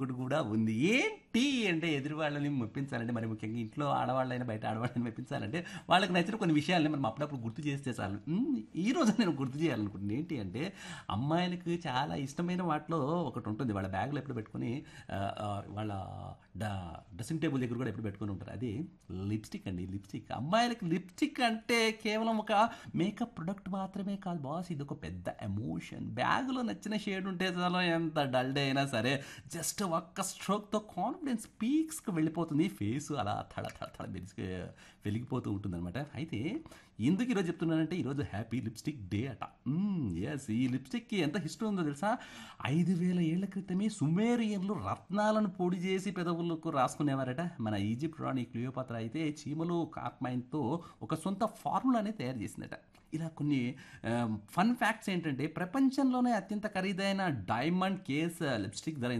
ఇంకొకటి కూడా ఉంది ఏంటి అంటే ఎదురు వాళ్ళని మెప్పించాలంటే మరి ముఖ్యంగా ఇంట్లో ఆడవాళ్ళైనా బయట ఆడవాళ్ళని మెప్పించాలంటే వాళ్ళకి నచ్చిన కొన్ని విషయాలని మనం అప్పుడప్పుడు గుర్తు చేస్తే చాలు మ్మ్, ఈ రోజు నేను గుర్తు చేయాలనుకుంటున్నాను ఏంటి అంటే అమ్మాయిలకు చాలా ఇష్టమైన వాటిలో ఒకటి ఉంటుంది వాళ్ళ బ్యాగ్లో ఎప్పుడు పెట్టుకొని ఆ, ఆ, వాళ్ళ డ్రెస్సింగ్ టేబుల్ దగ్గర కూడా ఎప్పుడు పెట్టుకొని ఉంటారు అది లిప్స్టిక్ అండి లిప్స్టిక్ అమ్మాయిలకి లిప్స్టిక్ అంటే కేవలం ఒక మేకప్ ప్రొడక్ట్ మాత్రమే కాదు బాస్ ఇది ఒక పెద్ద ఎమోషన్ బ్యాగ్లో నచ్చిన షేడ్ ఉంటే చాలా ఎంత డల్ డే అయినా సరే జస్ట్ ఒక్క స్ట్రోక్తో కాన్ఫిడెన్స్ పీక్స్కి వెళ్ళిపోతుంది ఫేస్ అలా తడ తడ తడ మెరిసి వెలిగిపోతూ ఉంటుందన్నమాట అయితే ఎందుకు ఈరోజు చెప్తున్నానంటే ఈరోజు హ్యాపీ లిప్స్టిక్ డే అట ఎస్ ఈ లిప్స్టిక్కి ఎంత హిస్టరీ ఉందో తెలుసా ఐదు వేల ఏళ్ల క్రితమే సుమేరియన్లు రత్నాలను పొడి చేసి పెదవులకు రాసుకునేవారట మన ఈజిప్ట్ రాణి క్లియోపాత్ర అయితే చీమలు కార్మైన్తో ఒక సొంత ఫార్ములానే తయారు చేసిందట ఇలా కొన్ని ఫన్ ఫ్యాక్ట్స్ ఏంటంటే ప్రపంచంలోనే అత్యంత ఖరీదైన డైమండ్ కేస్ లిప్స్టిక్ ధర